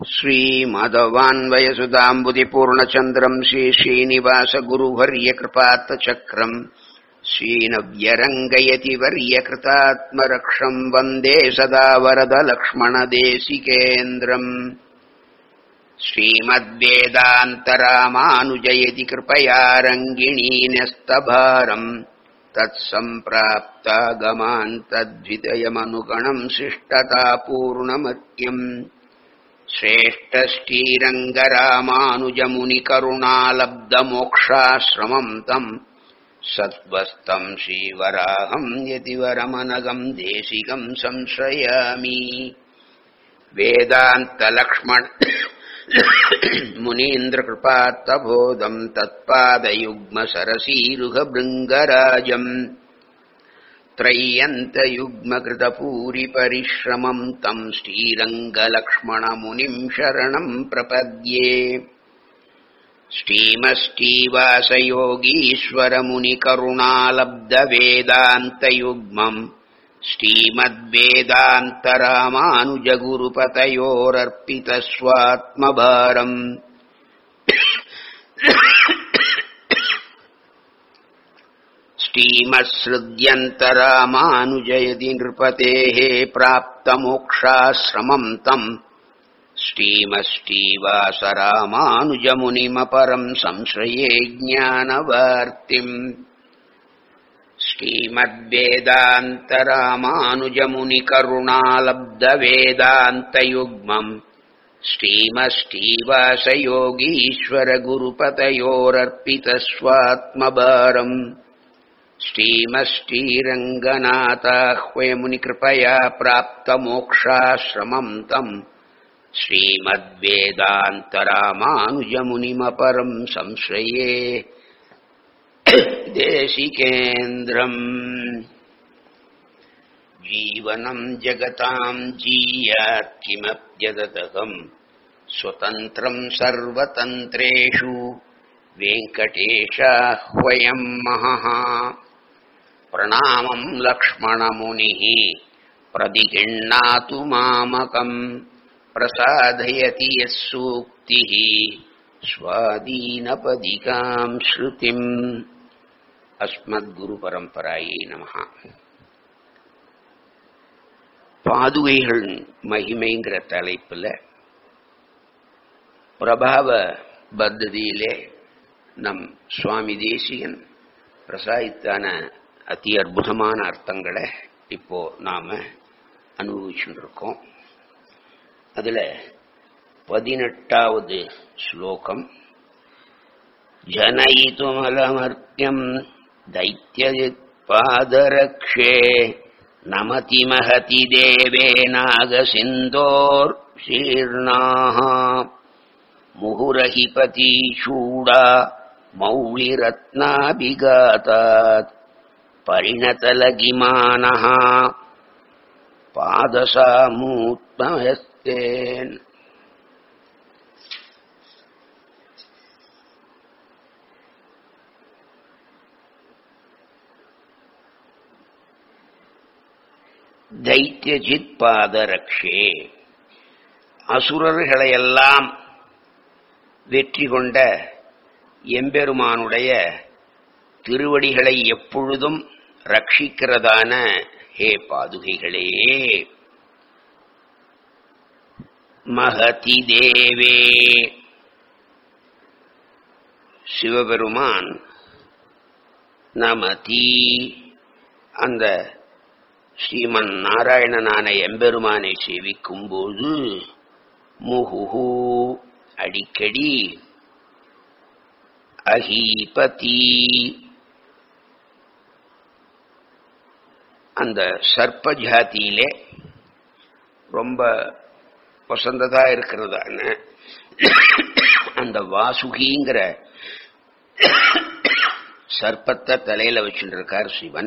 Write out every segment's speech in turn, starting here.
श्रीमाधवान्वयसुधाम्बुधिपूर्णचन्द्रम् श्रीश्रीनिवासगुरुवर्यकृपात्तचक्रम् श्रीनव्यरङ्गयति वर्यकृतात्मरक्षम् वन्दे सदा वरदलक्ष्मणदेशिकेन्द्रम् श्रीमद्वेदान्तरामानुजयति कृपया रङ्गिणीन्यस्तभारम् तत्सम्प्राप्तागमान्तद्वितयमनुगणम् शिष्टतापूर्णमत्यम् श्रेष्ठश्रीरङ्गरामानुजमुनिकरुणालब्धमोक्षाश्रमम् तम् सत्त्वस्तम् श्रीवराहम् यतिवरमनगम् देशिकम् संश्रयामि वेदान्तलक्ष्मण मुनीन्द्रकृपात्तबोधम् तत्पादयुग्मसरसीरुहभृङ्गराजम् त्रय्यन्तयुग्मकृतपूरिपरिश्रमम् तम् श्रीरङ्गलक्ष्मणमुनिम् शरणम् प्रपद्ये श्रीमष्टीवासयोगीश्वरमुनिकरुणालब्धवेदान्तयुग्मम् श्रीमद्वेदान्तरामानुजगुरुपतयोरर्पितस्वात्मभारम् श्रीमत्सृद्यन्तरामानुजयति नृपतेः प्राप्तमोक्षाश्रमम् तम् श्रीमष्टीवासरामानुजमुनिमपरम् संश्रये ज्ञानवार्तिम् श्रीमद्वेदान्तरामानुजमुनिकरुणालब्धवेदान्तयुग्मम् श्रीमष्टीवासयोगीश्वरगुरुपतयोरर्पितस्वात्मभारम् श्रीमष्टीरङ्गनाथाह्वयमुनिकृपया प्राप्तमोक्षाश्रमम् तम् श्रीमद्वेदान्तरामानुजमुनिमपरम् संश्रये देशिकेन्द्रम् जीवनम् जगताम् जीयात् किमप्यदतहम् स्वतन्त्रम् सर्वतन्त्रेषु वेङ्कटेशाह्वयम् महः प्रणामम् लक्ष्मणमुनिः प्रदिगृह्णातु मामकम् प्रसादयति यः सूक्तिः स्वादीनपदिकाम् श्रुतिम् அஸ்மத்குருபரம்பராயை நமஹ பாதுகைகள் மகிமைங்கிற தலைப்புல பிரபாவ பத்ததியிலே நம் சுவாமி தேசிகன் பிரசாயித்தான அதி அற்புதமான அர்த்தங்களை இப்போ நாம அனுபவிச்சுட்டு இருக்கோம் அதுல பதினெட்டாவது ஸ்லோகம் ஜனயிதுமலமர்த்தியம் दैत्यपादरक्षे नमति महति देवे नागसिन्दोर्शीर्णाः मुहुरहिपतिशूडा मौलिरत्नाभिघातात् परिणतलगिमानः पादसामूत्मयस्तेन् தைத்தியஜித் பாதரக்ஷே அசுரர்களையெல்லாம் வெற்றி கொண்ட எம்பெருமானுடைய திருவடிகளை எப்பொழுதும் ரட்சிக்கிறதான ஹே பாதுகைகளே மகதி தேவே சிவபெருமான் நமதி அந்த ஸ்ரீமன் நாராயணனான எம்பெருமானை சேவிக்கும் போது முகுஹு அடிக்கடி அஹீபதி அந்த சர்ப்ப ஜாத்தியிலே ரொம்ப வசந்ததா இருக்கிறதான அந்த வாசுகிங்கிற சர்ப்பத்தை தலையில வச்சுட்டு இருக்கார் சிவன்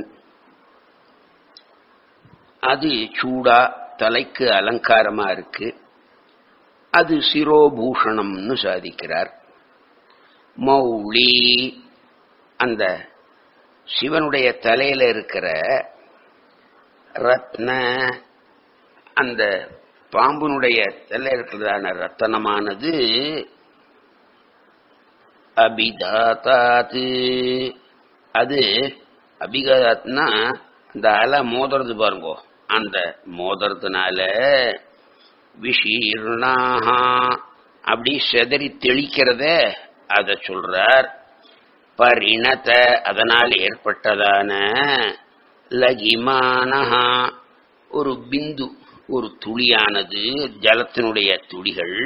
அது சூடா தலைக்கு அலங்காரமா இருக்கு அது சிரோபூஷணம்னு சாதிக்கிறார் மௌளி அந்த சிவனுடைய தலையில இருக்கிற ரத்ன அந்த பாம்புனுடைய தலை இருக்கிறதான ரத்தனமானது அபிதாத்தாத்து அது அபிகாத்னா அந்த அலை மோதுறது பாருங்க அந்த மோதுறதுனால விஷீர்ணாகா அப்படி செதறி தெளிக்கிறத அத சொல்றார் பரிணத அதனால் ஏற்பட்டதான லகிமானஹா ஒரு பிந்து ஒரு துளியானது ஜலத்தினுடைய துளிகள்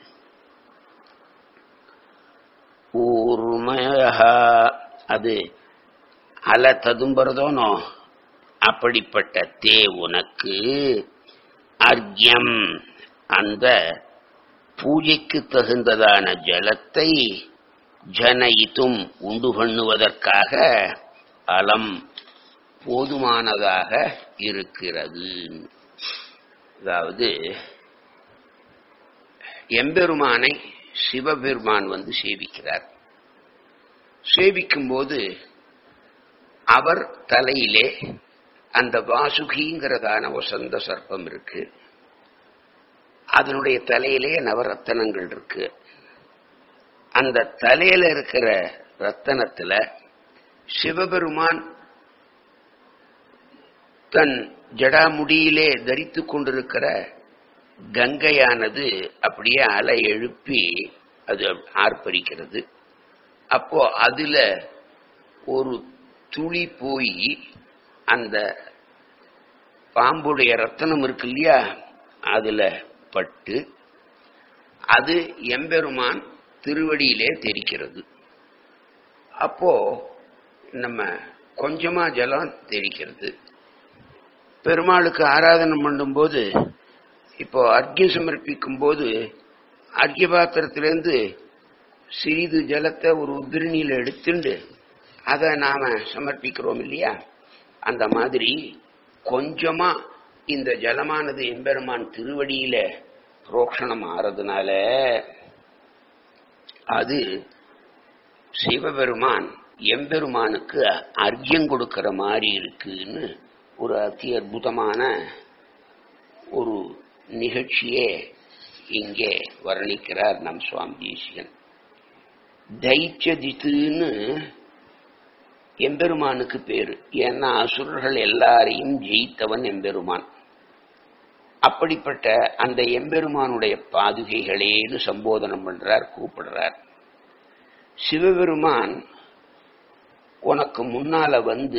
ஊர்மயா அது அலை ததும்புறதோனோ அப்படிப்பட்ட தே உனக்கு அர்க்யம் அந்த பூஜைக்கு தகுந்ததான ஜலத்தை ஜனயித்தும் உண்டு பண்ணுவதற்காக அலம் போதுமானதாக இருக்கிறது அதாவது எம்பெருமானை சிவபெருமான் வந்து சேவிக்கிறார் சேவிக்கும்போது அவர் தலையிலே அந்த வாசுகிங்கிறதான வசந்த சர்ப்பம் இருக்கு அதனுடைய தலையிலே நவரத்தனங்கள் இருக்கு அந்த தலையில இருக்கிற ரத்தனத்துல சிவபெருமான் தன் ஜடாமுடியிலே தரித்து கொண்டிருக்கிற கங்கையானது அப்படியே அலை எழுப்பி அது ஆர்ப்பரிக்கிறது அப்போ அதுல ஒரு துளி போய் அந்த பாம்புடைய ரத்தனம் இருக்கு இல்லையா அதுல பட்டு அது எம்பெருமான் திருவடியிலே தெரிக்கிறது அப்போ நம்ம கொஞ்சமா ஜலம் தெரிக்கிறது பெருமாளுக்கு ஆராதனை பண்ணும்போது இப்போ அர்க்கியம் சமர்ப்பிக்கும் போது அர்க்கிய பாத்திரத்திலேருந்து சிறிது ஜலத்தை ஒரு உதிரணியில் எடுத்துண்டு அதை நாம சமர்ப்பிக்கிறோம் இல்லையா அந்த மாதிரி கொஞ்சமா இந்த ஜலமானது எம்பெருமான் திருவடியில ரோஷணம் ஆறதுனால அது சிவபெருமான் எம்பெருமானுக்கு அர்க்கியம் கொடுக்கிற மாதிரி இருக்குன்னு ஒரு அதி அற்புதமான ஒரு நிகழ்ச்சியே இங்கே வர்ணிக்கிறார் நம் சுவாமி தேசிகன் தைச்சதித்துன்னு எம்பெருமானுக்கு பேரு ஏன்னா அசுரர்கள் எல்லாரையும் ஜெயித்தவன் எம்பெருமான் அப்படிப்பட்ட அந்த எம்பெருமானுடைய பாதுகைகளேன்னு சம்போதனம் பண்றார் கூப்பிடுறார் சிவபெருமான் உனக்கு முன்னால வந்து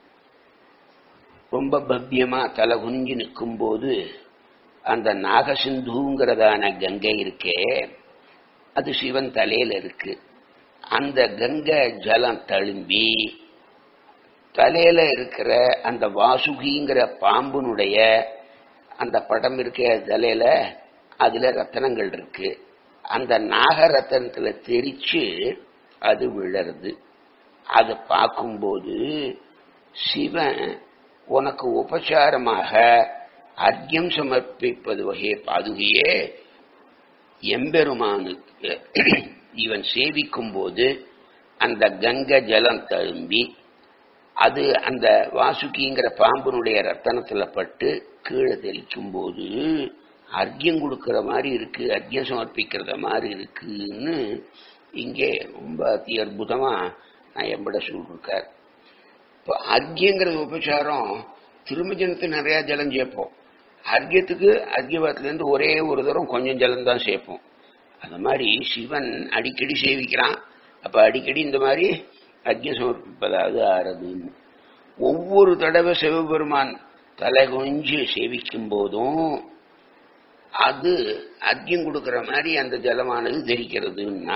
ரொம்ப பவ்யமா தலை குனிஞ்சு நிற்கும் போது அந்த நாகசிந்துங்கிறதான கங்கை இருக்கே அது சிவன் தலையில இருக்கு அந்த கங்கை ஜலம் தழும்பி தலையில இருக்கிற அந்த வாசுகிங்கிற பாம்புனுடைய அந்த படம் இருக்க தலையில அதுல ரத்தனங்கள் இருக்கு அந்த நாக ரத்தனத்துல தெரிச்சு அது விழருது அதை பார்க்கும்போது சிவன் உனக்கு உபச்சாரமாக அர்க்கியம் சமர்ப்பிப்பது வகையை பாதுகையே எம்பெருமானுக்கு இவன் சேவிக்கும் போது அந்த கங்கை ஜலம் தழும்பி அது அந்த வாசுகிங்கிற பாம்புனுடைய ரத்தனத்துல பட்டு கீழே தெளிக்கும் போது அர்க்கியம் கொடுக்கிற மாதிரி இருக்கு அர்க்கியம் சமர்ப்பிக்கிறத மாதிரி இருக்குன்னு இங்கே ரொம்ப அதி அற்புதமா நான் எம்பட சொல்லிருக்கார் இப்போ அர்க்கியங்கிறது உபச்சாரம் திருமஜனத்துக்கு நிறைய ஜலம் சேர்ப்போம் அர்க்கியத்துக்கு அர்க்கியபாத்திலேருந்து ஒரே ஒரு தரம் கொஞ்சம் ஜலம் தான் சேர்ப்போம் அந்த மாதிரி சிவன் அடிக்கடி சேவிக்கிறான் அப்ப அடிக்கடி இந்த மாதிரி அர்க்கியம் சமர்ப்பிப்பதாவது ஆறதுன்னு ஒவ்வொரு தடவை சிவபெருமான் தலை கொஞ்சி சேவிக்கும் போதும் அது அர்க்கியம் கொடுக்கிற மாதிரி அந்த ஜலமானது தெரிக்கிறதுன்னா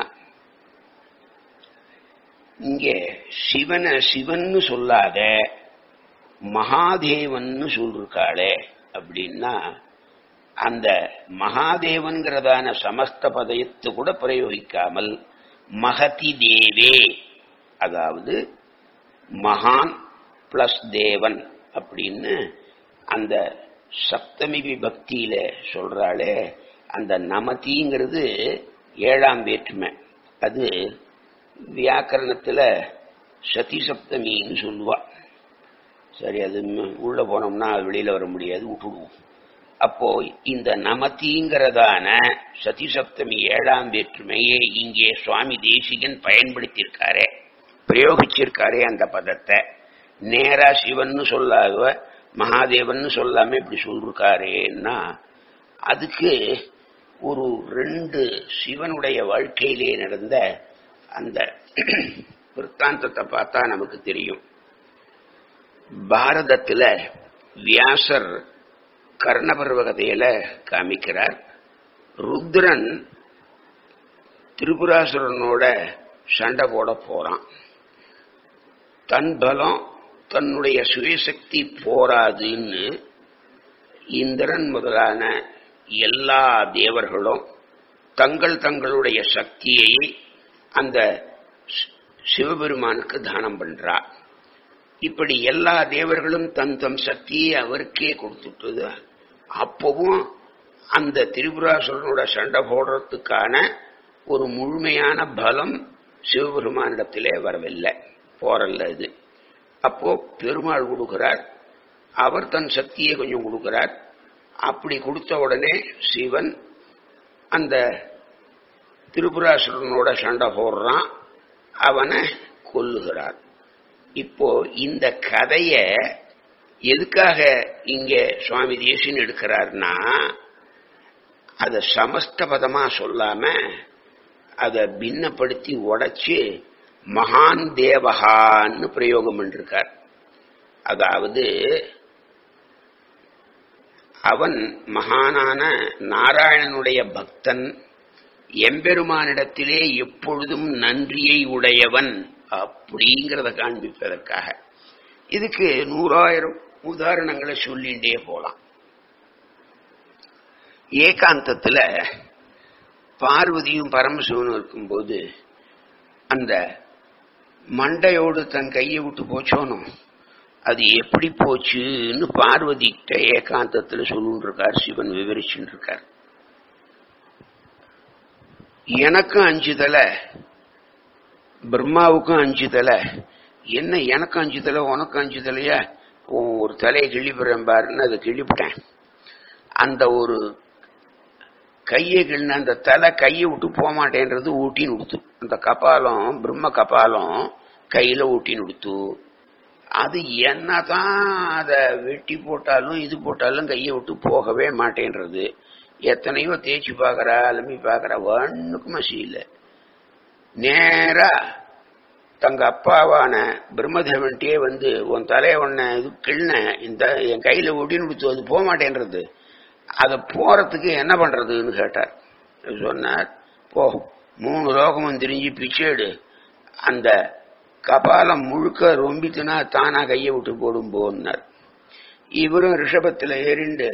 இங்கே சிவனை சிவன்னு சொல்லாத மகாதேவன்னு சொல்லிருக்காளே அப்படின்னா அந்த மகாதேவன்கிறதான சமஸ்த பதயத்தை கூட பிரயோகிக்காமல் மகதி தேவே அதாவது மகான் பிளஸ் தேவன் அப்படின்னு அந்த சப்தமி விபக்தியில சொல்றாளே அந்த நமதிங்கிறது ஏழாம் வேற்றுமை அது வியாக்கரணத்துல சதி சப்தமின்னு சொல்லுவா சரி அது உள்ள போனோம்னா வெளியில வர முடியாது விட்டுடுவோம் அப்போ இந்த நமதிங்கிறதான சதிசப்தமி ஏழாம் வேற்றுமையே இங்கே சுவாமி தேசிகன் பயன்படுத்தியிருக்காரே பிரயோகிச்சிருக்காரே அந்த பதத்தை நேரா சிவன்னு சொல்லாத மகாதேவன் சொல்லாம இப்படி சொல்லிருக்காரேன்னா அதுக்கு ஒரு ரெண்டு சிவனுடைய வாழ்க்கையிலே நடந்த அந்த விற்த்தாந்தத்தை பார்த்தா நமக்கு தெரியும் பாரதத்துல வியாசர் கர்ணபர்வகதையில காமிக்கிறார் ருத்ரன் திரிபுராசுரனோட சண்டை போட போறான் தன் பலம் தன்னுடைய சுயசக்தி போராதுன்னு இந்திரன் முதலான எல்லா தேவர்களும் தங்கள் தங்களுடைய சக்தியை அந்த சிவபெருமானுக்கு தானம் பண்றா இப்படி எல்லா தேவர்களும் தன் தம் சக்தியை அவருக்கே கொடுத்துட்டது அப்பவும் அந்த திரிபுராசுரனோட சண்டை போடுறதுக்கான ஒரு முழுமையான பலம் சிவபெருமானிடத்திலே வரவில்லை போறல்ல இது அப்போ பெருமாள் கொடுக்கிறார் அவர் தன் சக்தியை கொஞ்சம் கொடுக்கிறார் அப்படி கொடுத்த உடனே சிவன் அந்த திரிபுராசுரனோட சண்டை போடுறான் அவனை கொல்லுகிறார் இப்போ இந்த கதைய எதுக்காக இங்க சுவாமி தேசின் எடுக்கிறார்னா அத சமஸ்த பதமா சொல்லாம அதை பின்னப்படுத்தி உடைச்சு மகான் தேவகான்னு பிரயோகம் பண்ணிருக்கார் அதாவது அவன் மகானான நாராயணனுடைய பக்தன் எம்பெருமானிடத்திலே எப்பொழுதும் நன்றியை உடையவன் அப்படிங்கிறத காண்பிப்பதற்காக இதுக்கு நூறாயிரம் உதாரணங்களை சொல்லிண்டே போலாம் ஏகாந்தத்துல பார்வதியும் பரமசிவனும் இருக்கும்போது அந்த மண்டையோடு தன் கையை விட்டு போச்சோனும் அது எப்படி போச்சுன்னு பார்வதி கிட்ட ஏகாந்தத்துல சொல்லுன்னு இருக்கார் சிவன் விவரிச்சுட்டு இருக்கார் எனக்கும் அஞ்சு தலை பிரம்மாவுக்கும் அஞ்சு தலை என்ன எனக்கு அஞ்சு தலை உனக்கு அஞ்சு தலையா ஒரு தலையை கிள்ளிப்படுறேன் பாருன்னு அதை கிள்ளிவிட்டேன் அந்த ஒரு கையை கிள்ளின அந்த தலை கையை விட்டு போக மாட்டேன்றது ஊட்டின்னு கொடுத்து அந்த கபாலம் பிரம்ம கபாலம் கையில ஊட்டின்னு கொடுத்து அது என்னதான் அதை வெட்டி போட்டாலும் இது போட்டாலும் கையை விட்டு போகவே மாட்டேன்றது எத்தனையோ தேய்ச்சி பார்க்கறா அலுமி பார்க்கறா ஒன்னுக்கு மசி இல்லை நேரா தங்க அப்பாவான பிரம்மதேவன்ட்டே வந்து உன் தலையை ஒன்ன இது கிள்ன இந்த என் கையில ஒட்டின்னு கொடுத்து அது போக மாட்டேன்றது அதை போறதுக்கு என்ன பண்றதுன்னு கேட்டார் சொன்னார் போ மூணு லோகமும் திரிஞ்சு பிச்சேடு அந்த கபாலம் முழுக்க ரொம்பித்துனா தானா கையை விட்டு போடும் போன்னார் இவரும் ரிஷபத்தில் ஏறிண்டு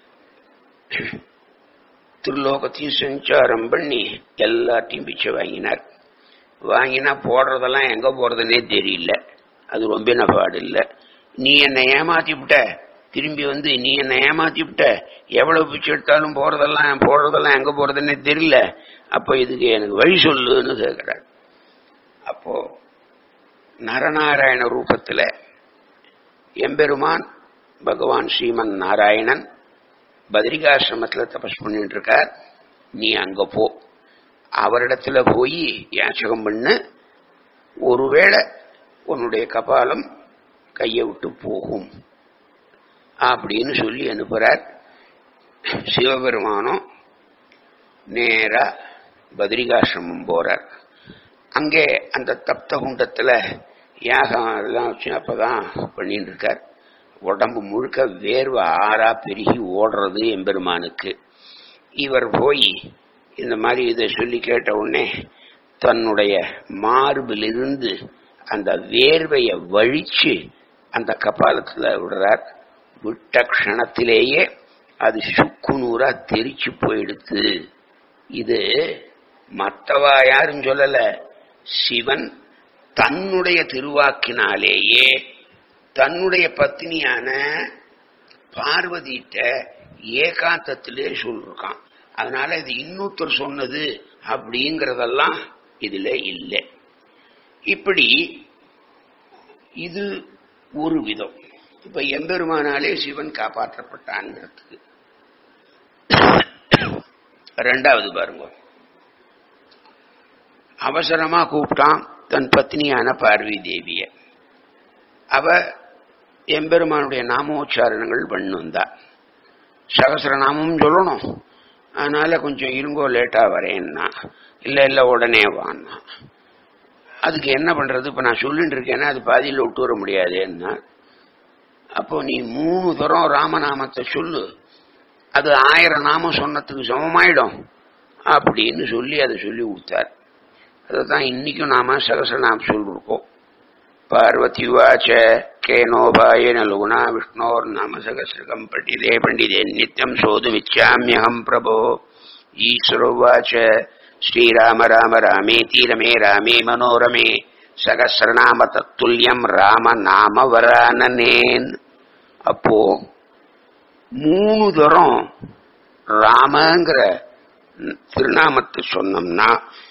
திருலோகத்தையும் சஞ்சாரம் பண்ணி எல்லாத்தையும் பிச்சை வாங்கினார் வாங்கினா போடுறதெல்லாம் எங்க போறதுன்னே தெரியல அது ரொம்ப நபாடு இல்லை நீ என்னை ஏமாத்தி விட்ட திரும்பி வந்து நீ என்னை ஏமாத்தி விட்ட எவ்வளவு பிச்சை எடுத்தாலும் போறதெல்லாம் போடுறதெல்லாம் எங்க போறதுன்னே தெரியல அப்ப இதுக்கு எனக்கு வழி சொல்லுன்னு கேட்கிறார் அப்போ நரநாராயண ரூபத்துல எம்பெருமான் பகவான் ஸ்ரீமன் நாராயணன் பத்ரிகாசிரமத்துல தபஸ் பண்ணிட்டு இருக்கார் நீ அங்க போ அவரிடத்துல போய் யாச்சகம் பண்ணு ஒருவேளை உன்னுடைய கபாலம் கையை விட்டு போகும் அப்படின்னு சொல்லி அனுப்புறார் சிவபெருமானும் நேரா பத்ரிகாசிரமம் போறார் அங்கே அந்த தப்த குண்டத்துல யாகம் எல்லாம் வச்சு அப்பதான் பண்ணிட்டு இருக்கார் உடம்பு முழுக்க வேர்வை ஆறா பெருகி ஓடுறது எம்பெருமானுக்கு இவர் போய் இந்த மாதிரி இதை சொல்லி கேட்ட உடனே தன்னுடைய மார்பிலிருந்து அந்த வேர்வையை வழிச்சு அந்த கபாலத்துல விடுறார் விட்ட க்ஷணத்திலேயே அது சுக்கு நூறா தெரிச்சு போயிடுத்து இது மற்றவா யாரும் சொல்லல சிவன் தன்னுடைய திருவாக்கினாலேயே தன்னுடைய பத்னியான பார்வதிட்ட ஏகாந்தத்திலே சொல்லிருக்கான் அதனால இது இன்னொருத்தர் சொன்னது அப்படிங்கறதெல்லாம் இதுல இல்லை இப்படி இது ஒரு விதம் இப்ப எம்பெருமானாலே சிவன் காப்பாற்றப்பட்டான்ங்கிறதுக்கு ரெண்டாவது பாருங்க அவசரமா கூப்பிட்டான் தன் பத்னியான பார்வதி தேவிய அவ எம்பெருமானுடைய நாமோச்சாரணங்கள் பண்ணுந்தா சகசிரநாமம் சொல்லணும் அதனால கொஞ்சம் இருங்கோ லேட்டா வரேன்னா இல்ல இல்ல உடனே வான்னா அதுக்கு என்ன பண்றது இப்ப நான் சொல்லிட்டு இருக்கேன்னா அது பாதியில் விட்டு வர முடியாதுன்னா அப்போ நீ மூணு தரம் ராமநாமத்தை சொல்லு அது ஆயிரம் நாமம் சொன்னதுக்கு சமமாயிடும் அப்படின்னு சொல்லி அதை சொல்லி கொடுத்தார் அதுதான் இன்னைக்கும் நாம சகசரநாமம் சொல்லிருக்கோம் பார்வதி வாச்ச கேனோபாயன லகுணா விஷ்ணோர் நாம சகசிரகம் பண்டிதே பண்டிதே நித்தியம் சோதுமிச்சாமியகம் பிரபோ ஈஸ்வரோவாச்ச ஸ்ரீராம ராம ராமேதி ரமே ராமே மனோரமே சகசிரநாம தத்துல்யம் ராம நாம வரானனேன் அப்போ மூணு தரம் ராமங்கிற திருநாமத்தை சொன்னோம்னா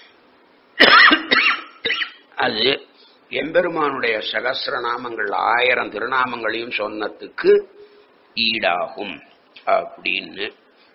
அது எம்பெருமானுடைய சகசிரநாமங்கள் ஆயிரம் திருநாமங்களையும் சொன்னதுக்கு ஈடாகும் அப்படின்னு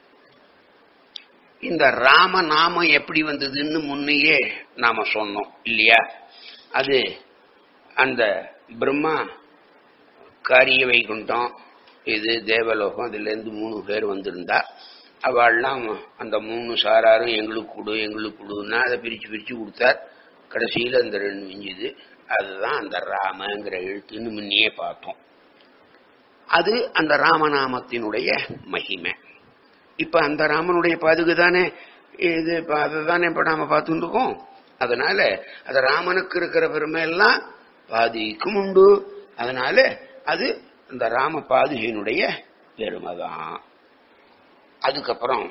இந்த ராம நாமம் எப்படி வந்ததுன்னு முன்னையே நாம சொன்னோம் இல்லையா அது அந்த பிரம்மா காரிய வைகுண்டம் இது தேவலோகம் இதுல இருந்து மூணு பேர் வந்திருந்தா அவள்லாம் அந்த மூணு சாராரும் எங்களுக்கு கொடு எங்களுக்கு கொடுன்னா அதை பிரிச்சு பிரிச்சு கொடுத்தார் கடைசியில் அந்த ரெண்டு மிஞ்சுது அதுதான் அந்த ராமங்கிற எழுத்துன்னு முன்னையே பார்த்தோம் அது அந்த ராமநாமத்தினுடைய மகிமை இப்ப அந்த ராமனுடைய பாதுகு தானே இது இப்ப அதுதானே இப்ப நாம பார்த்துட்டு இருக்கோம் அதனால அது ராமனுக்கு இருக்கிற பெருமை எல்லாம் பாதிக்கும் உண்டு அதனால அது இந்த ராம பாதுகையினுடைய பெருமை தான் அதுக்கப்புறம்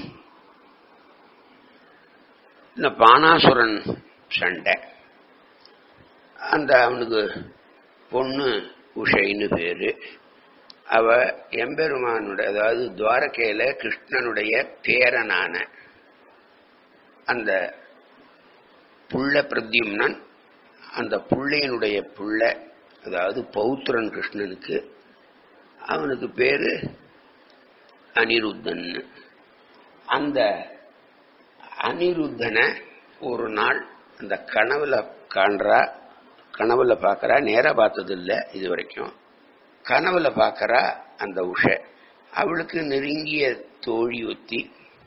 இந்த பானாசுரன் சண்டை அந்த அவனுக்கு பொண்ணு உஷைன்னு பேரு அவ எம்பெருமானுடைய அதாவது துவாரகையில கிருஷ்ணனுடைய பேரனான அந்த புள்ள பிரத்யும்னன் அந்த புள்ளையனுடைய புள்ள அதாவது பௌத்திரன் கிருஷ்ணனுக்கு அவனுக்கு பேரு அனிருத்தன் அந்த அனிருத்தனை ஒரு நாள் அந்த கனவுல காண்றா கனவுல பார்க்கறா நேரா பார்த்தது இல்லை இது வரைக்கும் கனவுல பார்க்கறா அந்த உஷ அவளுக்கு நெருங்கிய தோழி ஒத்தி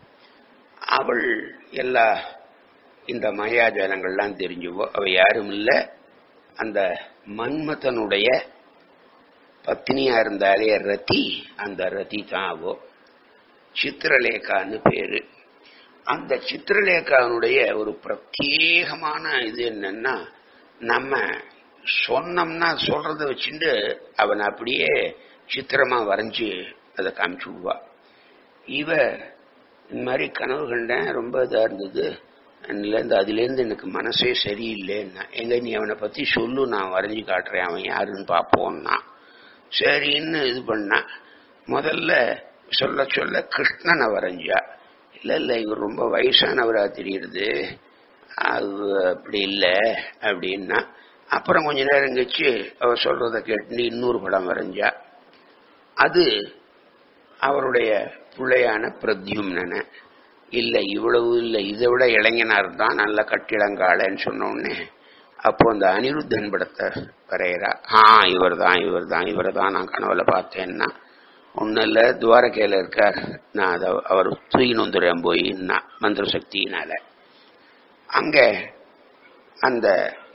அவள் எல்லா இந்த மாயாஜாலங்கள்லாம் தெரிஞ்சுவோ அவ யாரும் இல்ல அந்த மன்மதனுடைய பத்னியா இருந்தாலே ரதி அந்த ரதி தான் அவோ சித்திரலேகான்னு பேரு அந்த சித்திரலேகானுடைய ஒரு பிரத்யேகமான இது என்னன்னா நம்ம சொன்னோம்னா சொல்றத வச்சுட்டு அவன் அப்படியே சித்திரமா வரைஞ்சு அதை காமிச்சு விடுவா இவ இந்த மாதிரி கனவு கண்டேன் ரொம்ப இதா இருந்தது அதுலேருந்து அதுலேருந்து எனக்கு மனசே சரியில்லைன்னா எங்க நீ அவனை பத்தி சொல்லு நான் வரைஞ்சி காட்டுறேன் அவன் யாருன்னு பார்ப்போம்னா சரின்னு இது பண்ணா முதல்ல சொல்ல சொல்ல கிருஷ்ணனை வரைஞ்சா இல்ல இல்ல இவர் ரொம்ப வயசானவரா தெரியுது அது அப்படி இல்லை அப்படின்னா அப்புறம் கொஞ்ச நேரம் கழிச்சு அவ சொல்றத கேட்டு இன்னொரு படம் வரைஞ்சா அது அவருடைய பிள்ளையான பிரத்யும்னன இல்ல இவ்வளவு இல்ல இதை விட இளைஞனார் தான் நல்ல கட்டிடங்காலன்னு சொன்ன உடனே அப்போ அந்த அனிருத்தன் படத்தை வரைகிறா ஆ இவர் தான் இவர் தான் இவரை தான் நான் கனவுல பார்த்தேன்னா ஒன்றும் இல்லை துவாரகையில் இருக்கார் நான் அதை அவர் தூக்கின்னு வந்துடுறேன் போயின்னா மந்திர சக்தியினால அங்க அந்த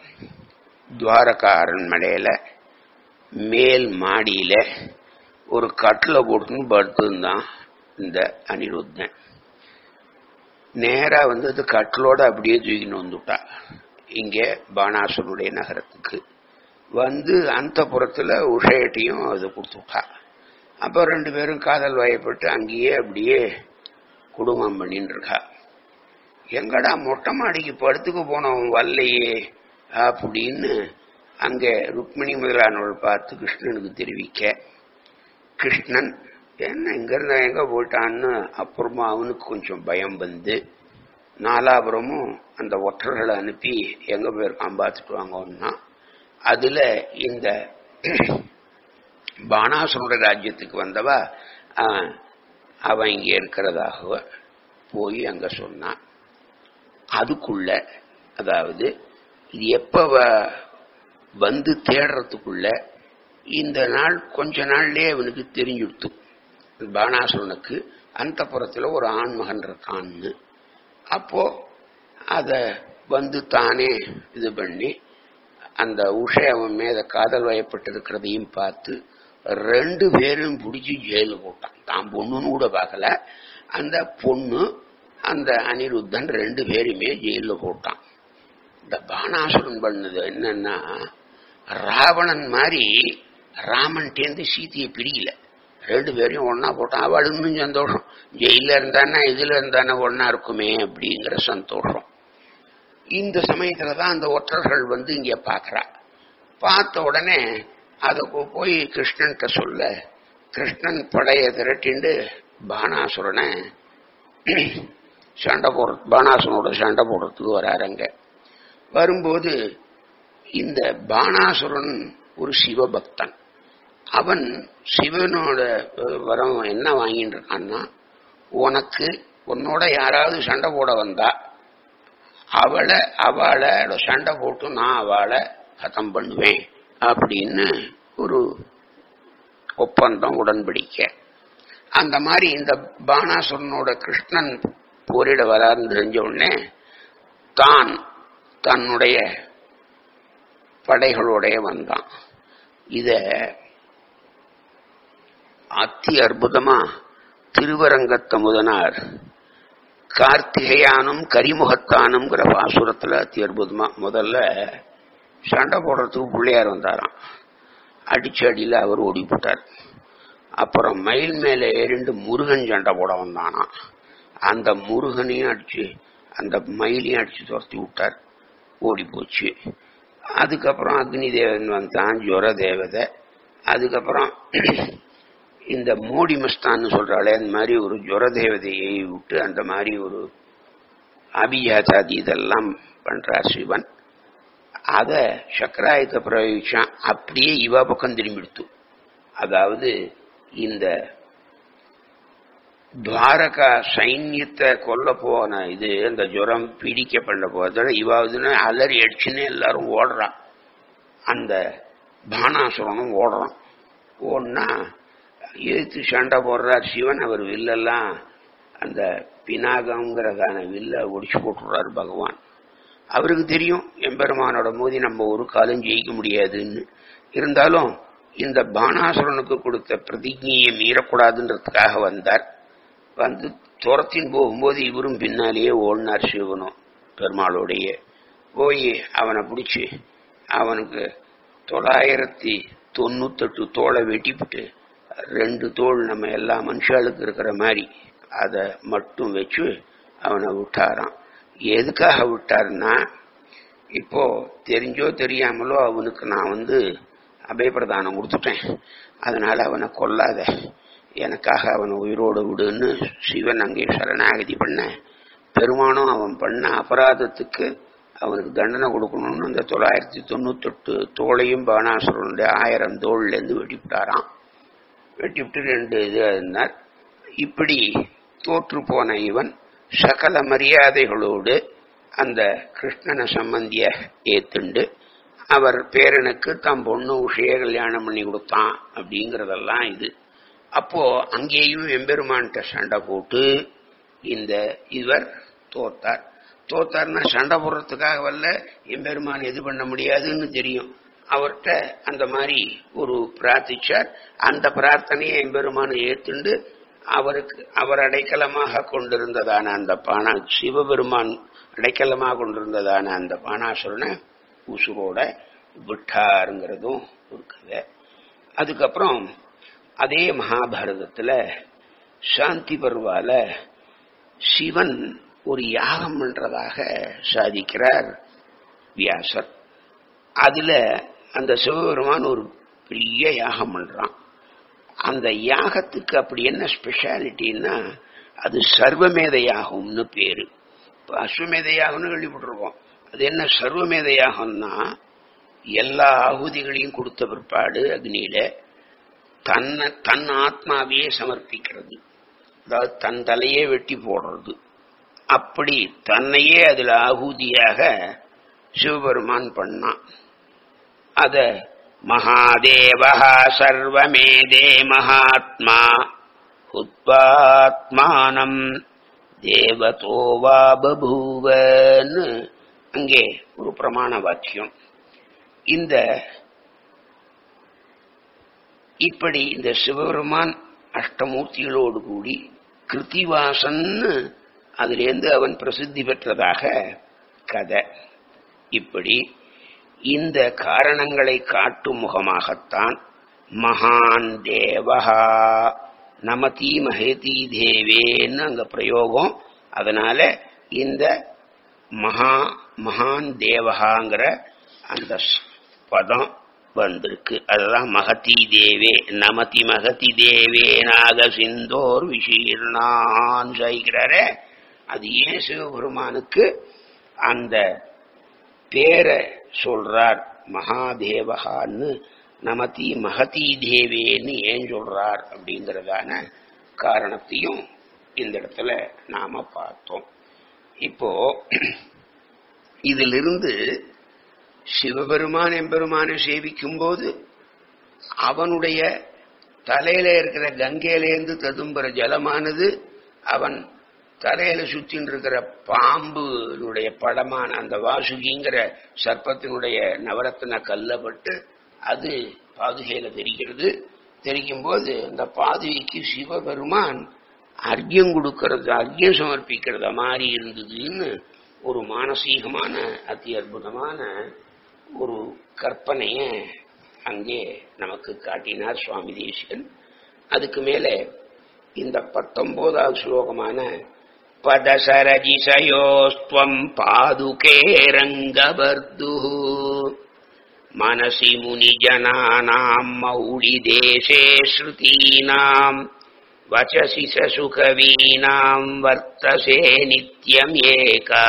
துவாரகா அரண்மனையில மேல் மாடியில ஒரு கட்டில போட்டுன்னு படுத்துருந்தான் இந்த அனிருத்தன் நேரா வந்து அது கட்டிலோட அப்படியே தூக்கின்னு வந்துட்டா இங்க பானாசுருடைய நகரத்துக்கு வந்து அந்த புறத்துல உஷையட்டையும் அது கொடுத்துட்டா அப்போ ரெண்டு பேரும் காதல் வயப்பட்டு அங்கேயே அப்படியே குடும்பம் பண்ணின்னு இருக்கா எங்கடா மொட்டை மாடிக்கு படுத்துக்கு போனவன் வரலையே அப்படின்னு அங்க ருக்மிணி முதலானவள் பார்த்து கிருஷ்ணனுக்கு தெரிவிக்க கிருஷ்ணன் என்ன இங்க இருந்த எங்க போயிட்டான்னு அப்புறமா அவனுக்கு கொஞ்சம் பயம் வந்து நாலாபுரமும் அந்த ஒற்றர்களை அனுப்பி எங்க போயிருக்கான் பார்த்துட்டு வாங்கன்னா அதுல இந்த பானாசுரோட ராஜ்யத்துக்கு வந்தவா அவன் இங்க இருக்கிறதாக போய் அங்க சொன்னான் அதுக்குள்ள அதாவது இது எப்ப வ- வந்து தேடுறதுக்குள்ள இந்த நாள் கொஞ்ச நாள்லயே அவனுக்கு தெரிஞ்சுடுத்து பானாசுரனுக்கு அந்த புறத்துல ஒரு ஆண்மகன் இருக்கான்னு அப்போ அத வந்து தானே இது பண்ணி அந்த உஷை அவன் மேல காதல் வயப்பட்டிருக்கிறதையும் பார்த்து ரெண்டு பேரும் பிடிச்சி ஜெயில போட்டான் தான் பொண்ணுன்னு கூட பார்க்கல அந்த பொண்ணு அந்த அனிருத்தன் ரெண்டு பேருமே ஜெயில போட்டான் இந்த பானாசுரன் பண்ணது என்னன்னா ராவணன் மாதிரி ராமன்ட்டேந்து சீதையை பிடிக்கல ரெண்டு பேரையும் ஒன்னா போட்டான் அவள் இன்னும் சந்தோஷம் ஜெயில இருந்தானா இதுல இருந்தானே ஒன்னா இருக்குமே அப்படிங்கிற சந்தோஷம் இந்த சமயத்துல தான் அந்த ஒற்றர்கள் வந்து இங்க பாக்குறா பார்த்த உடனே அதை போய் கிருஷ்ணன்கிட்ட சொல்ல கிருஷ்ணன் படைய திரட்டிண்டு பானாசுரனை சண்டை போடுற பானாசுரனோட சண்டை போடுறதுக்கு வராருங்க வரும்போது இந்த பானாசுரன் ஒரு சிவபக்தன் அவன் சிவனோட அஹ், வரம் என்ன வாங்கிட்டு இருக்கான்னா உனக்கு உன்னோட யாராவது சண்டை போட வந்தா அவளை அவளை சண்டை போட்டு நான் அவளை ஹதம் பண்ணுவேன் அப்படின்னு ஒரு ஒப்பந்தம் உடன்படிக்கை அந்த மாதிரி இந்த பானாசுரனோட கிருஷ்ணன் போரிட வராருன்னு தெரிஞ்ச உடனே தான் தன்னுடைய படைகளோடைய வந்தான் இத அத்தி அற்புதமா திருவரங்கத்த முதனார் கார்த்திகையானும் கரிமுகத்தானுங்கிற பாசுரத்துல அத்தி அற்புதமா முதல்ல சண்டை போடுறதுக்கு பிள்ளையார் வந்தாராம் அடிச்சு அடியில அவர் ஓடி போட்டார் அப்புறம் மயில் மேல ஏறிண்டு முருகன் சண்டை போட வந்தானா அந்த முருகனையும் அடிச்சு அந்த மயிலையும் அடிச்சு துரத்தி விட்டார் ஓடி போச்சு அதுக்கப்புறம் அக்னி தேவன் வந்தான் ஜுர தேவதை அதுக்கப்புறம் இந்த மோடி மஸ்தான்னு சொல்றாளே அந்த மாதிரி ஒரு ஜுர தேவதையை விட்டு அந்த மாதிரி ஒரு அபிஜாதாதி இதெல்லாம் பண்றார் சிவன் அத சக்கராயத்தை பிரயோகிச்சான் அப்படியே இவ பக்கம் திரும்பிடுத்து அதாவது இந்த துவாரகா சைன்யத்தை கொல்ல போன இது அந்த ஜுரம் பிடிக்க பண்ண போதோட இவாவதுன்னு அலறி அடிச்சுன்னு எல்லாரும் ஓடுறான் அந்த பானாசுரனும் ஓடுறான் ஓடுனா எதிர்த்து சண்டை போடுறார் சிவன் அவர் வில்லெல்லாம் அந்த பினாகங்கிறதான வில்ல ஒடிச்சு போட்டுறாரு பகவான் அவருக்கு தெரியும் எம்பெருமானோட மோதி நம்ம ஒரு காலம் ஜெயிக்க முடியாதுன்னு இருந்தாலும் இந்த பானாசுரனுக்கு கொடுத்த பிரதிஜையை மீறக்கூடாதுன்றதுக்காக வந்தார் வந்து துரத்தின் போகும்போது இவரும் பின்னாலேயே ஓடினார் சிவனும் பெருமாளுடைய போய் அவனை பிடிச்சி அவனுக்கு தொள்ளாயிரத்தி தொண்ணூத்தெட்டு தோலை வெட்டிவிட்டு ரெண்டு தோல் நம்ம எல்லா மனுஷாளுக்கு இருக்கிற மாதிரி அதை மட்டும் வச்சு அவனை விட்டாராம் எதுக்காக விட்டாருன்னா இப்போ தெரிஞ்சோ தெரியாமலோ அவனுக்கு நான் வந்து அபயப்பிரதானம் கொடுத்துட்டேன் அதனால அவனை கொல்லாத எனக்காக அவனை உயிரோடு விடுன்னு சிவன் அங்கே சரணாகதி பண்ண பெருமானும் அவன் பண்ண அபராதத்துக்கு அவனுக்கு தண்டனை கொடுக்கணும்னு அந்த தொள்ளாயிரத்தி தொண்ணூத்தெட்டு தோளையும் பானாசுரனுடைய ஆயிரம் தோல்லேருந்து வெட்டிவிட்டாராம் வெட்டிவிட்டு ரெண்டு இது இருந்தார் இப்படி தோற்று போன இவன் சகல மரியாதைகளோடு அந்த கிருஷ்ணனை சம்பந்திய ஏத்துண்டு அவர் பேரனுக்கு தம் பொண்ணு உஷைய கல்யாணம் பண்ணி கொடுத்தான் அப்படிங்கறதெல்லாம் இது அப்போ அங்கேயும் எம்பெருமான்கிட்ட சண்டை போட்டு இந்த இவர் தோத்தார் தோத்தார்னா சண்டை போடுறதுக்காக வல்ல எம்பெருமான் எது பண்ண முடியாதுன்னு தெரியும் அவர்கிட்ட அந்த மாதிரி ஒரு பிரார்த்திச்சார் அந்த பிரார்த்தனையை எம்பெருமானை ஏத்துண்டு அவருக்கு அவர் அடைக்கலமாக கொண்டிருந்ததான அந்த பானா சிவபெருமான் அடைக்கலமாக கொண்டிருந்ததான அந்த பானாசுரனை உசுரோட விட்டாருங்கிறதும் ஒரு கதை அதுக்கப்புறம் அதே மகாபாரதத்துல சாந்தி பருவால சிவன் ஒரு யாகம் பண்றதாக சாதிக்கிறார் வியாசர் அதுல அந்த சிவபெருமான் ஒரு பெரிய யாகம் பண்றான் அந்த யாகத்துக்கு அப்படி என்ன ஸ்பெஷாலிட்டின்னா அது சர்வமேத யாகம்னு பேரு இப்ப அஸ்வமேத யாகம்னு கேள்விப்பட்டிருக்கோம் அது என்ன சர்வமேத யாகம்னா எல்லா ஆகுதிகளையும் கொடுத்த பிற்பாடு அக்னியில தன்னை தன் ஆத்மாவையே சமர்ப்பிக்கிறது அதாவது தன் தலையே வெட்டி போடுறது அப்படி தன்னையே அதில் ஆகுதியாக சிவபெருமான் பண்ணான் அத மகாதேவா சர்வமேதே மகாத்மா உத்வாத்மானம் தேவதோவா பபூவன்னு அங்கே ஒரு பிரமாண வாக்கியம் இந்த இப்படி இந்த சிவபெருமான் அஷ்டமூர்த்திகளோடு கூடி கிருத்திவாசன்னு அதிலிருந்து அவன் பிரசித்தி பெற்றதாக கதை இப்படி இந்த காரணங்களை காட்டும் முகமாகத்தான் மகான் தேவஹா நமதி மகேதி தேவேன்னு அங்க பிரயோகம் அதனால இந்த மகா மகான் தேவகாங்கிற அந்த பதம் வந்திருக்கு அதுதான் மகதி தேவே நமதி மகதி தேவே நாக சிந்தோர் விஷீர்ணான் சாய்க்கிறாரே அது ஏன் சிவபெருமானுக்கு அந்த பேரை சொல்றார் மகாதேவகான்னு நமதி மகதி தேவேன்னு ஏன் சொல்றார் அப்படிங்கறதான காரணத்தையும் இந்த இடத்துல நாம பார்த்தோம் இப்போ இதிலிருந்து சிவபெருமான் எம்பெருமானை சேவிக்கும் போது அவனுடைய தலையில இருக்கிற கங்கையிலேருந்து ததும்புற ஜலமானது அவன் தலையில சுத்தின்னு இருக்கிற பாம்புனுடைய படமான அந்த வாசுகிங்கிற சர்ப்பத்தினுடைய நவரத்தின கல்லப்பட்டு அது பாதுகையில தெரிகிறது தெரிக்கும் போது அந்த பாதுகைக்கு சிவபெருமான் அர்க்கியம் கொடுக்கறது அர்க்கியம் சமர்ப்பிக்கிறத மாதிரி இருந்ததுன்னு ஒரு மானசீகமான அதி அற்புதமான ஒரு கற்பனைய அங்கே நமக்கு காட்டினார் சுவாமி தேசிகன் அதுக்கு மேலே இந்த பத்தொன்பதாவது ஸ்லோகமான பதசரஜிசயோஸ்துவம் பாதுகே ரங்கபர்து மனசி முனிஜனானாம் மௌளி தேசே ஸ்ருதீனாம் வச்சசி சுகவீனாம் வர்த்தசே நித்யம் ஏகா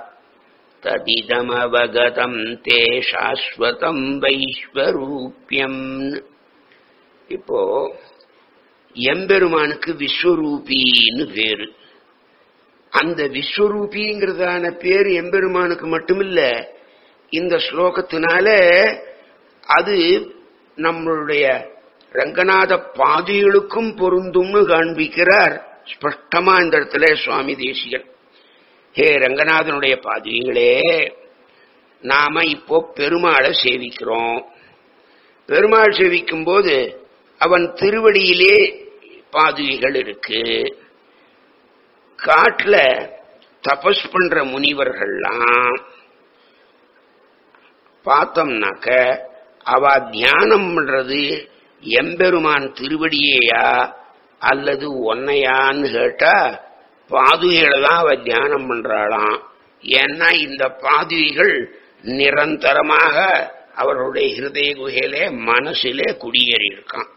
ததிதமவகதம் தே சாஸ்வதம் வைஸ்வரூபியம் இப்போ எம்பெருமானுக்கு விஸ்வரூபின்னு பேரு அந்த விஸ்வரூபிங்கிறதான பேரு எம்பெருமானுக்கு மட்டுமில்ல இந்த ஸ்லோகத்தினால அது நம்மளுடைய ரங்கநாத பாதிகளுக்கும் பொருந்தும்னு காண்பிக்கிறார் ஸ்பஷ்டமா இந்த இடத்துல சுவாமி தேசிகன் ஹே ரங்கநாதனுடைய பாதிகளே நாம இப்போ பெருமாளை சேவிக்கிறோம் பெருமாள் சேவிக்கும் போது அவன் திருவடியிலே பாதுகைகள் இருக்கு காட்டுல தபஸ் பண்ற முனிவர்கள்லாம் பார்த்தோம்னாக்க அவ தியானம் பண்றது எம்பெருமான் திருவடியேயா அல்லது ஒன்னையான்னு கேட்டா பாதுகைகளை தான் அவ தியானம் பண்றாளாம் ஏன்னா இந்த பாதுகைகள் நிரந்தரமாக அவருடைய ஹிருதய குகையிலே மனசிலே குடியேறி இருக்கான்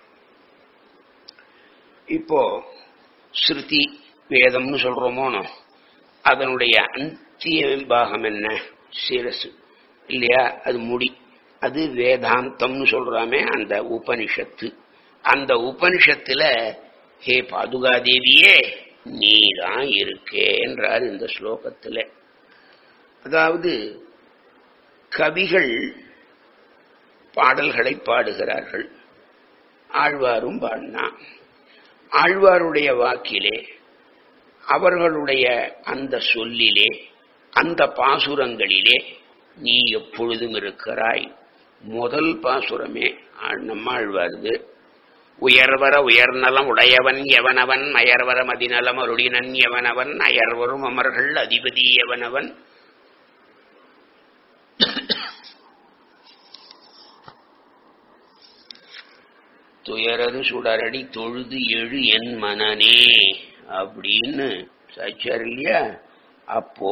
இப்போ ஸ்ருதி வேதம்னு சொல்றோமோனோ அதனுடைய அந்திய பாகம் என்ன சிரசு இல்லையா அது முடி அது வேதாந்தம்னு சொல்றாமே அந்த உபனிஷத்து அந்த உபனிஷத்துல ஹே பாதுகாதேவியே நீதான் இருக்கேன்றார் இந்த ஸ்லோகத்துல அதாவது கவிகள் பாடல்களை பாடுகிறார்கள் ஆழ்வாரும் பாடினான் ஆழ்வாருடைய வாக்கிலே அவர்களுடைய அந்த சொல்லிலே அந்த பாசுரங்களிலே நீ எப்பொழுதும் இருக்கிறாய் முதல் பாசுரமே நம்மாழ்வாருது உயர்வர உயர்நலம் உடையவன் எவனவன் அயர்வர மதிநலம் அருளினன் எவனவன் அயர்வரும் அமர்கள் அதிபதி எவனவன் துயரது சுடரடி தொழுது எழு என் மனனே அப்படின்னு சாச்சார் இல்லையா அப்போ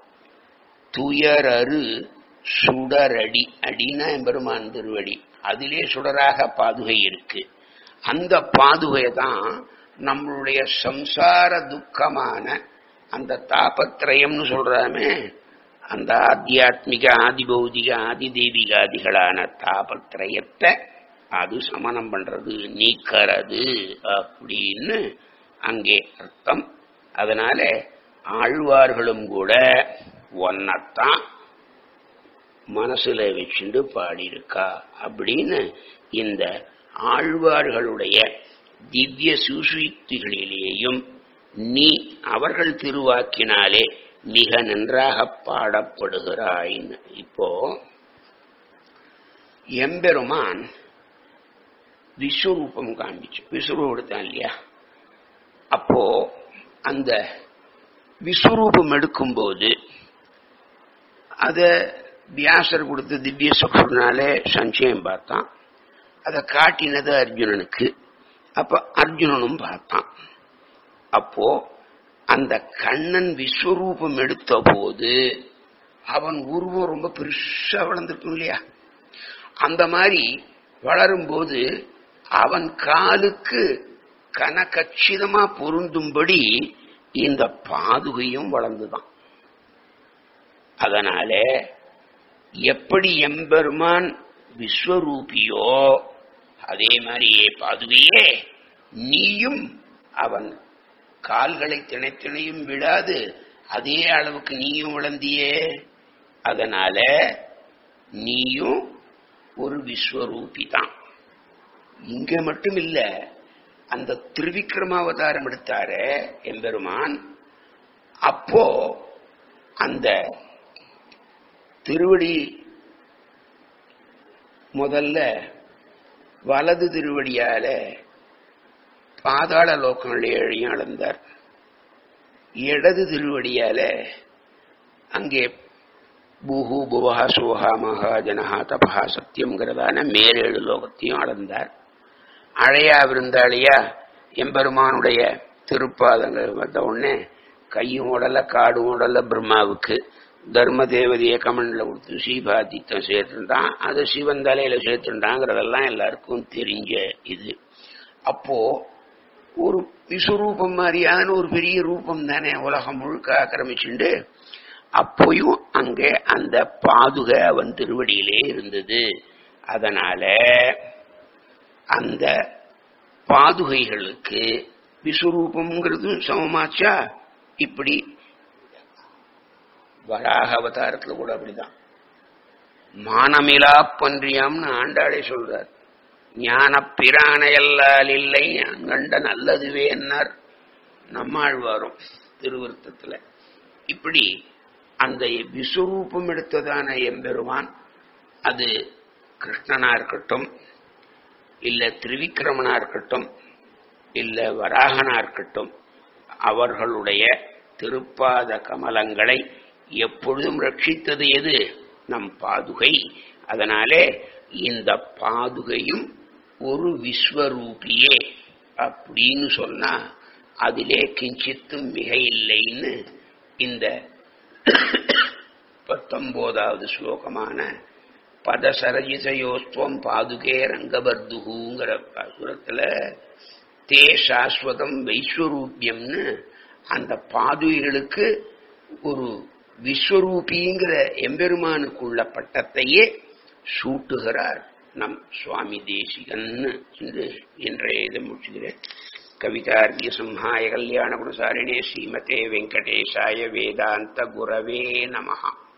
துயரரு சுடரடி அடினா பெருமான் திருவடி அதிலே சுடராக பாதுகை இருக்கு அந்த பாதுகை தான் நம்மளுடைய சம்சார துக்கமான அந்த தாபத்திரயம்னு சொல்றாமே அந்த ஆத்தியாத்மிக ஆதி பௌதிக ஆதி தெய்வீகாதிகளான தாபத்திரயத்தை அது சமனம் பண்றது நீக்கிறது அப்படின்னு அங்கே அர்த்தம் அதனால ஆழ்வார்களும் கூட ஒன்னத்தான் மனசுல வச்சுண்டு பாடியிருக்கா அப்படின்னு இந்த ஆழ்வார்களுடைய திவ்ய சுசுயுக்திகளிலேயும் நீ அவர்கள் திருவாக்கினாலே மிக நன்றாக பாடப்படுகிறாய்ன்னு இப்போ எம்பெருமான் விஸ்வரூபம் காண்பிச்சு விஸ்வரூபம் எடுத்தான் இல்லையா அப்போ அந்த விஸ்வரூபம் எடுக்கும்போது அத வியாசர் கொடுத்த திவ்ய சகுனாலே சஞ்சயம் பார்த்தான் அதை காட்டினது அர்ஜுனனுக்கு அப்ப அர்ஜுனனும் பார்த்தான் அப்போ அந்த கண்ணன் விஸ்வரூபம் எடுத்த போது அவன் உருவம் ரொம்ப பெருசா வளர்ந்துருக்கும் இல்லையா அந்த மாதிரி வளரும்போது அவன் காலுக்கு கனகச்சிதமா பொருந்தும்படி இந்த பாதுகையும் வளர்ந்துதான் அதனால எப்படி எம்பெருமான் விஸ்வரூபியோ அதே மாதிரியே பாதுகையே நீயும் அவன் கால்களை திணைத்திணையும் விடாது அதே அளவுக்கு நீயும் வளர்ந்தியே அதனால நீயும் ஒரு விஸ்வரூபி தான் இங்க மட்டும் இல்ல அந்த திருவிக்ரமாவதாரம் எடுத்தார எம்பெருமான் அப்போ அந்த திருவடி முதல்ல வலது திருவடியால பாதாள லோகங்களுடைய ஏழையும் அளந்தார் இடது திருவடியால அங்கே பூஹு புவஹா சுவஹா மகா ஜனஹா தபஹா சத்தியம்ங்கிறதான மேலேழு லோகத்தையும் அளந்தார் அழையா விருந்தாளியா எம்பெருமானுடைய திருப்பாதங்கள் வந்த உடனே கையும் உடல காடும் உடல பிரம்மாவுக்கு தர்ம தேவதைய கமண்ல கொடுத்து ஸ்ரீபாதித்தம் சேர்த்துட்டான் அதை சிவன் தலையில சேர்த்துட்டாங்கிறதெல்லாம் எல்லாருக்கும் தெரிஞ்ச இது அப்போ ஒரு விஸ்வரூபம் மாதிரியான ஒரு பெரிய ரூபம் தானே உலகம் முழுக்க ஆக்கிரமிச்சுண்டு அப்போயும் அங்கே அந்த பாதுகை அவன் திருவடியிலே இருந்தது அதனால அந்த பாதுகைகளுக்கு விஸ்வரூபம்ங்கிறது சமமாச்சா இப்படி வராக அவதாரத்துல கூட அப்படிதான் மானமிலா பன்றியாம்னு ஆண்டாளே சொல்றார் ஞான பிரானையல்லால் இல்லை கண்ட நல்லதுவே என்னார் நம்மாழ்வாரும் திருவிருத்தத்துல இப்படி அந்த விஸ்வரூபம் எடுத்ததான எம்பெருமான் அது கிருஷ்ணனா இருக்கட்டும் இல்ல திரிவிக்ரமனா இருக்கட்டும் இல்ல வராகனா இருக்கட்டும் அவர்களுடைய திருப்பாத கமலங்களை எப்பொழுதும் ரட்சித்தது எது நம் பாதுகை அதனாலே இந்த பாதுகையும் ஒரு விஸ்வரூபியே அப்படின்னு சொன்னா அதிலே கிஞ்சித்தும் மிக இல்லைன்னு இந்த பத்தொன்பதாவது ஸ்லோகமான பதசரஜிதயோஸ்துவம் பாதுகே ரங்கபர்துகுங்கிற சுரத்துல தே சாஸ்வதம் வைஸ்வரூபியம்னு அந்த பாதுகைகளுக்கு ஒரு விஸ்வரூபிங்கிற எம்பெருமானுக்குள்ள பட்டத்தையே சூட்டுகிறார் நம் சுவாமி தேசிகன்னு என்று இன்றைய இதை முடிச்சுகிறேன் கவிதார்கிய சிம்ஹாய கல்யாண குணசாரிணே ஸ்ரீமதே வெங்கடேஷாய வேதாந்த குரவே நமஹா